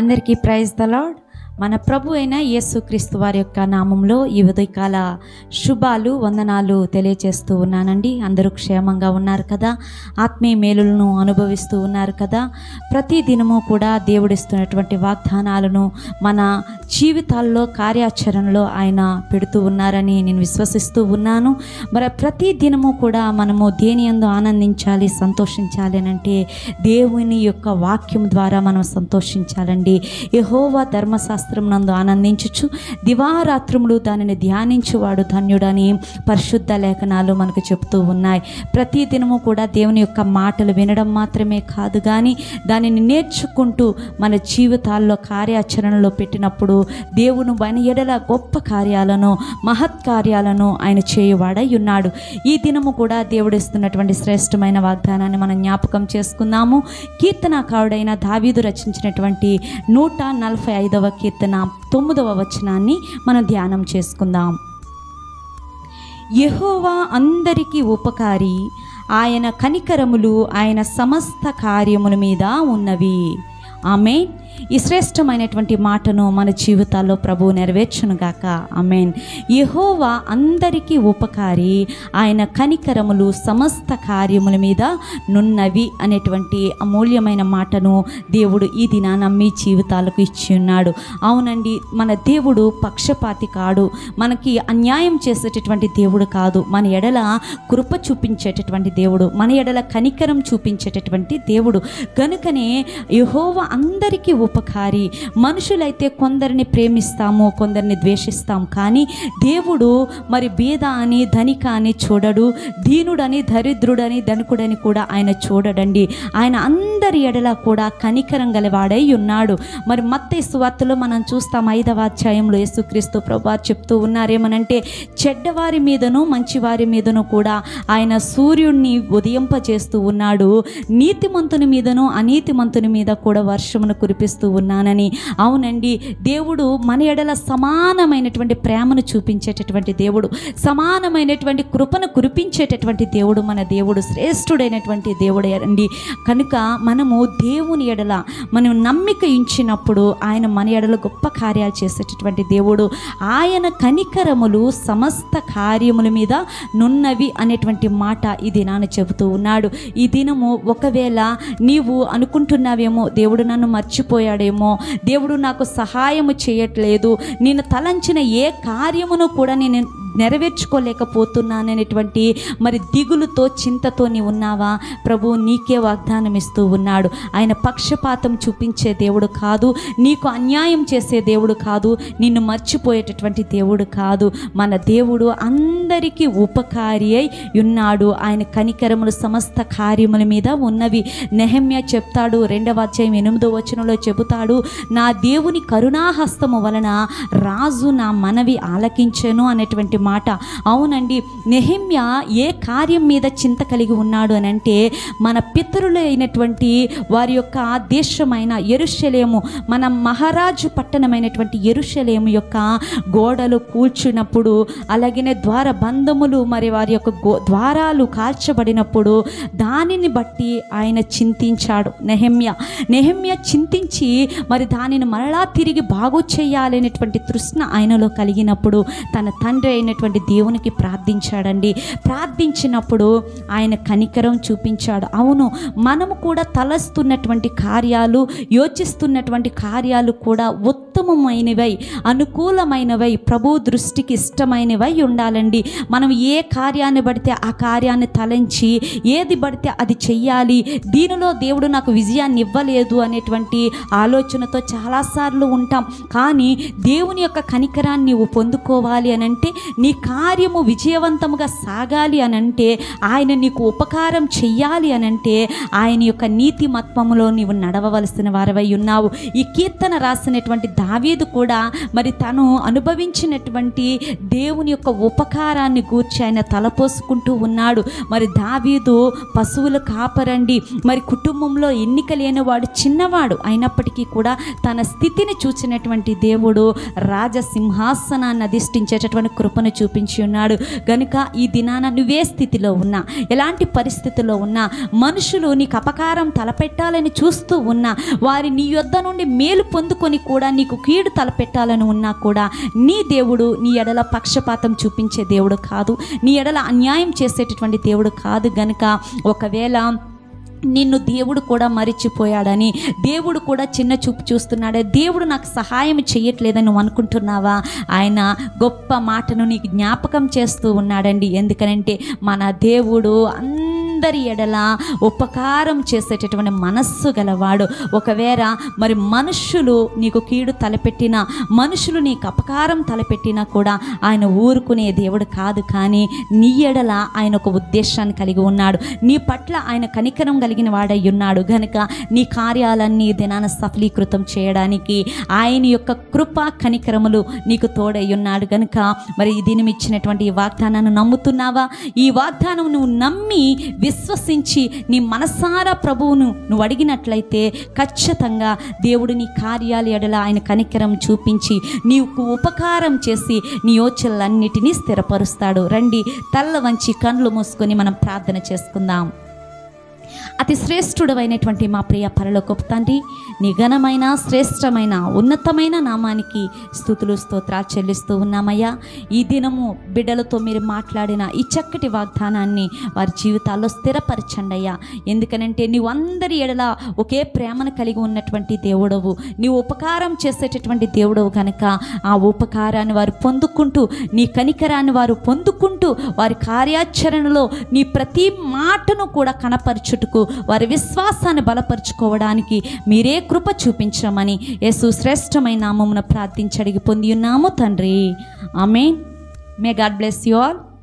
అందరికీ praise the lord మన ప్రభు అయిన యేసుక్రీస్తు వారి యొక్క నామంలో ఈ ఉదయకాల శుభాలు వందనాలు తెలియచేస్తూ ఉన్నానండి అందరూ క్షేమంగా ఉన్నారు కదా ఆత్మీయ మేలులను అనుభవిస్తూ ఉన్నారు కదా ప్రతి దినము కూడా దేవుడిస్తున్నటువంటి వాగ్దానాలను మన జీవితాల్లో కార్యాచరణలో ఆయన పెడుతూ ఉన్నారని నేను విశ్వసిస్తూ ఉన్నాను మరి ప్రతి దినము కూడా మనము దేని యందు ఆనందించాలి సంతోషించాలి అని అంటే దేవుని యొక్క వాక్యం ద్వారా మనం సంతోషించాలండి యహోవా ధర్మశాస్త్రం నందు ఆనందించుచు దివారాత్రములు దానిని ధ్యానించువాడు ధన్యుడని పరిశుద్ధ లేఖనాలు మనకు చెబుతూ ఉన్నాయి ప్రతి దినము కూడా దేవుని యొక్క మాటలు వినడం మాత్రమే కాదు కానీ దానిని నేర్చుకుంటూ మన జీవితాల్లో కార్యాచరణలో పెట్టినప్పుడు దేవుని మన ఎడల గొప్ప కార్యాలను మహత్ కార్యాలను ఆయన చేయువాడై ఉన్నాడు ఈ దినము కూడా దేవుడు ఇస్తున్నటువంటి శ్రేష్టమైన వాగ్దానాన్ని మనం జ్ఞాపకం చేసుకుందాము కీర్తనాకారుడైన దావీదు రచించినటువంటి నూట నలభై ఐదవ కీర్తన తొమ్మిదవ వచనాన్ని మనం ధ్యానం చేసుకుందాం యెహోవా అందరికీ ఉపకారి ఆయన కనికరములు ఆయన సమస్త కార్యముల మీద ఉన్నవి ఆమె ఈ శ్రేష్టమైనటువంటి మాటను మన జీవితాల్లో ప్రభు నెరవేర్చునుగాక ఆమెన్ యెహోవా అందరికీ ఉపకారి ఆయన కనికరములు సమస్త కార్యముల మీద నున్నవి అనేటువంటి అమూల్యమైన మాటను దేవుడు ఈ దినాన మీ జీవితాలకు ఇచ్చి ఉన్నాడు అవునండి మన దేవుడు పక్షపాతి కాడు మనకి అన్యాయం చేసేటటువంటి దేవుడు కాదు మన ఎడల కృప చూపించేటటువంటి దేవుడు మన ఎడల కనికరం చూపించేటటువంటి దేవుడు కనుకనే యహోవ అందరికీ ఉపకారి మనుషులైతే కొందరిని ప్రేమిస్తాము కొందరిని ద్వేషిస్తాం కానీ దేవుడు మరి బీద అని ధనిక అని చూడడు దీనుడని దరిద్రుడని ధనికుడని కూడా ఆయన చూడడండి ఆయన అందరి ఎడల కూడా కనికరం గలవాడై ఉన్నాడు మరి మత్తే సువార్తలో మనం చూస్తాం ఐదవ అధ్యాయంలో యేసుక్రీస్తు ప్రభు చెప్తూ ఉన్నారేమనంటే చెడ్డవారి మీదను మంచివారి మీదను కూడా ఆయన సూర్యుడిని ఉదయింపజేస్తూ ఉన్నాడు నీతిమంతుని మీదను అనీతిమంతుని మీద కూడా వర్షమును కురిపిస్తూ ఉన్నానని అవునండి దేవుడు మన ఎడల సమానమైనటువంటి ప్రేమను చూపించేటటువంటి దేవుడు సమానమైనటువంటి కృపను కురిపించేటటువంటి దేవుడు మన దేవుడు శ్రేష్ఠుడైనటువంటి దేవుడే అండి కనుక మనము దేవుని ఎడల మనం నమ్మిక ఇచ్చినప్పుడు ఆయన మన ఎడల గొప్ప కార్యాలు చేసేటటువంటి దేవుడు ఆయన కనికరములు సమస్త కార్యముల మీద నున్నవి అనేటువంటి మాట ఈ దినాన్ని చెబుతూ ఉన్నాడు ఈ దినము ఒకవేళ నీవు అనుకుంటున్నావేమో దేవుడు నన్ను మర్చిపోయాడేమో దేవుడు నాకు సహాయము చేయట్లేదు నేను తలంచిన ఏ కార్యమును కూడా నేను నెరవేర్చుకోలేకపోతున్నాననేటువంటి మరి దిగులుతో చింతతో నీ ఉన్నావా ప్రభు నీకే వాగ్దానం ఇస్తూ ఉన్నాడు ఆయన పక్షపాతం చూపించే దేవుడు కాదు నీకు అన్యాయం చేసే దేవుడు కాదు నిన్ను మర్చిపోయేటటువంటి దేవుడు కాదు మన దేవుడు అందరికీ ఉపకారి అయి ఉన్నాడు ఆయన కనికరములు సమస్త కార్యముల మీద ఉన్నవి నెహమ్య చెప్తాడు రెండవ అధ్యాయం ఎనిమిదో వచనంలో చెబుతాడు నా దేవుని కరుణాహస్తము వలన రాజు నా మనవి ఆలకించెను అనేటువంటి మాట అవునండి నెహమ్య ఏ కార్యం మీద చింత కలిగి ఉన్నాడు అని అంటే మన పితరులు అయినటువంటి వారి యొక్క దేశమైన ఎరుషలేము మన మహారాజు పట్టణమైనటువంటి ఎరుషలేము యొక్క గోడలు కూల్చినప్పుడు అలాగనే ద్వార బంధములు మరి వారి యొక్క గో ద్వారాలు కాల్చబడినప్పుడు దానిని బట్టి ఆయన చింతించాడు నెహమ్య నెహమ్య చింతించి మరి దానిని మరలా తిరిగి బాగు చేయాలనేటువంటి తృష్ణ ఆయనలో కలిగినప్పుడు తన తండ్రి అయినటువంటి దేవునికి ప్రార్థించాడండి ప్రార్థించినప్పుడు ఆయన కనికరం చూపించాడు అవును మనము కూడా తలస్తున్నటువంటి కార్యాలు యోచిస్తున్నటువంటి కార్యాలు కూడా ఉత్తమమైనవై అనుకూలమైనవై ప్రభు దృష్టికి ఇష్టమైనవై ఉండాలండి మనం ఏ కార్యాన్ని పడితే ఆ కార్యాన్ని తలంచి ఏది పడితే అది చెయ్యాలి దీనిలో దేవుడు నాకు విజయాన్ని ఇవ్వలేదు అనేటువంటి ఆలోచనతో చాలాసార్లు ఉంటాం కానీ దేవుని యొక్క కనికరాన్ని నీవు పొందుకోవాలి అని అంటే నీ కార్యము విజయవంతముగా సాగాలి అని అంటే ఆయన నీకు ఉపకారం చెయ్యాలి అని అంటే ఆయన యొక్క నీతి మత్వములో నీవు నడవవలసిన వారవై ఉన్నావు ఈ కీర్తన రాసినటువంటి దావీదు కూడా మరి తను అనుభవించినటువంటి దేవుని యొక్క ఉపకార ఉపకారాన్ని గూర్చి ఆయన తలపోసుకుంటూ ఉన్నాడు మరి దావీదు పశువుల కాపరండి మరి కుటుంబంలో ఎన్నిక లేనివాడు చిన్నవాడు అయినప్పటికీ కూడా తన స్థితిని చూసినటువంటి దేవుడు రాజసింహాసనాన్ని అధిష్ఠించేటటువంటి కృపను చూపించి ఉన్నాడు గనుక ఈ దినాన నువ్వే స్థితిలో ఉన్నా ఎలాంటి పరిస్థితిలో ఉన్నా మనుషులు నీకు అపకారం తలపెట్టాలని చూస్తూ ఉన్నా వారి నీ యొద్ద నుండి మేలు పొందుకొని కూడా నీకు కీడు తలపెట్టాలని ఉన్నా కూడా నీ దేవుడు నీ ఎడల పక్షపాతం చూపించే దేవుడు కాదు నీ ఎడల అన్యాయం చేసేటటువంటి దేవుడు కాదు గనుక ఒకవేళ నిన్ను దేవుడు కూడా మరిచిపోయాడని దేవుడు కూడా చిన్న చూపు చూస్తున్నాడే దేవుడు నాకు సహాయం చేయట్లేదని నువ్వు అనుకుంటున్నావా ఆయన గొప్ప మాటను నీకు జ్ఞాపకం చేస్తూ ఉన్నాడండి ఎందుకనంటే మన దేవుడు అందరి ఎడల ఉపకారం చేసేటటువంటి మనస్సు గలవాడు ఒకవేళ మరి మనుషులు నీకు కీడు తలపెట్టినా మనుషులు నీకు అపకారం తలపెట్టినా కూడా ఆయన ఊరుకునే దేవుడు కాదు కానీ నీ ఎడల ఆయన ఒక ఉద్దేశాన్ని కలిగి ఉన్నాడు నీ పట్ల ఆయన కనికరం కలిగిన వాడై ఉన్నాడు గనుక నీ కార్యాలన్నీ ఈ దినాన సఫలీకృతం చేయడానికి ఆయన యొక్క కృప కనికరములు నీకు తోడై ఉన్నాడు గనుక మరి ఈ దినం ఇచ్చినటువంటి ఈ వాగ్దానాన్ని నమ్ముతున్నావా ఈ వాగ్దానం నువ్వు నమ్మి విశ్వసించి నీ మనసారా ప్రభువును నువ్వు అడిగినట్లయితే ఖచ్చితంగా దేవుడు నీ కార్యాల ఎడల ఆయన కనికరం చూపించి నీకు ఉపకారం చేసి నీ యోచనలన్నిటినీ స్థిరపరుస్తాడు రండి తల్ల వంచి కళ్ళు మూసుకొని మనం ప్రార్థన చేసుకుందాం అతి శ్రేష్ఠుడమైనటువంటి మా ప్రియ పరలోకపు తండ్రి నీ ఘనమైన శ్రేష్టమైన ఉన్నతమైన నామానికి స్థుతులు స్తోత్రాలు చెల్లిస్తూ ఉన్నామయ్యా ఈ దినము బిడ్డలతో మీరు మాట్లాడిన ఈ చక్కటి వాగ్దానాన్ని వారి జీవితాల్లో స్థిరపరచండి అయ్యా ఎందుకనంటే నీవు అందరి ఎడల ఒకే ప్రేమను కలిగి ఉన్నటువంటి దేవుడవు నీవు ఉపకారం చేసేటటువంటి దేవుడవు కనుక ఆ ఉపకారాన్ని వారు పొందుకుంటూ నీ కనికరాన్ని వారు పొందుకుంటూ వారి కార్యాచరణలో నీ ప్రతి మాటను కూడా కనపరచుటకు వారి విశ్వాసాన్ని బలపరుచుకోవడానికి మీరే కృప చూపించమని యేసు శ్రేష్టమైన నామమున ప్రార్థించి అడిగి పొంది ఉన్నాము తండ్రి ఆమె may God bless you all